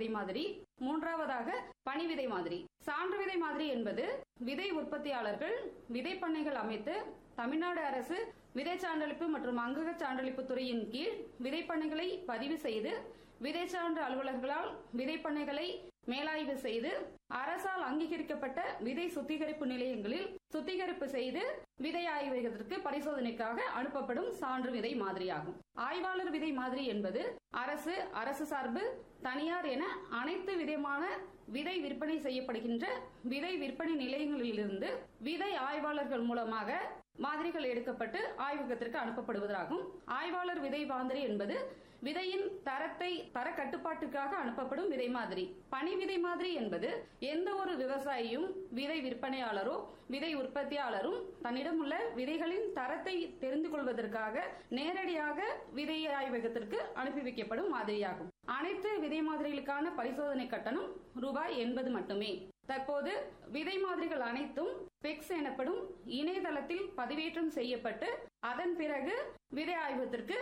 விதை மாதிரி மூன்றாவதாக பனி விதை மாதிரி சான்று விதை மாதிரி என்பது விதை உற்பத்தியாளர்கள் விதை பண்ணைகள் அமைத்து தமிழ்நாடு அரசு விதை சான்றளிப்பு மற்றும் அங்கக சான்றளிப்பு துறையின் கீழ் விதை பண்ணைகளை பதிவு செய்து விதை சான்று அலுவலர்களால் விதை பண்ணைகளை மேலாய்வு செய்து அரசால் அங்கீகரிக்கப்பட்ட விதை சுத்திகரிப்பு நிலையங்களில் சுத்திகரிப்பு செய்து விதை ஆய்வகத்திற்கு பரிசோதனைக்காக அனுப்பப்படும் சான்று விதை மாதிரியாகும் ஆய்வாளர் விதை மாதிரி என்பது அரசு அரசு சார்பு தனியார் என அனைத்து விதமான விதை விற்பனை செய்யப்படுகின்ற விதை விற்பனை நிலையங்களிலிருந்து விதை ஆய்வாளர்கள் மூலமாக மாதிரிகள் எடுக்கப்பட்டு ஆய்வகத்திற்கு அனுப்பப்படுவதாகும் ஆய்வாளர் விதை மாதிரி என்பது விதையின் தரத்தை தர கட்டுப்பாட்டுக்காக அனுப்பப்படும் விதை மாதிரி பனி விதை மாதிரி என்பது எந்த ஒரு விவசாயியும் விதை விற்பனையாளரோ விதை உற்பத்தியாளரும் தன்னிடம் உள்ள விதைகளின் தரத்தை தெரிந்து கொள்வதற்காக நேரடியாக விதை ஆய்வகத்திற்கு அனுப்பி வைக்கப்படும் மாதிரியாகும் அனைத்து விதை மாதிரிகளுக்கான பரிசோதனை கட்டணம் ரூபாய் எண்பது மட்டுமே தற்போது விதை மாதிரிகள் அனைத்தும் பெக்ஸ் எனப்படும் இணையதளத்தில் பதிவேற்றம் செய்யப்பட்டு அதன் பிறகு விதை ஆய்வகத்திற்கு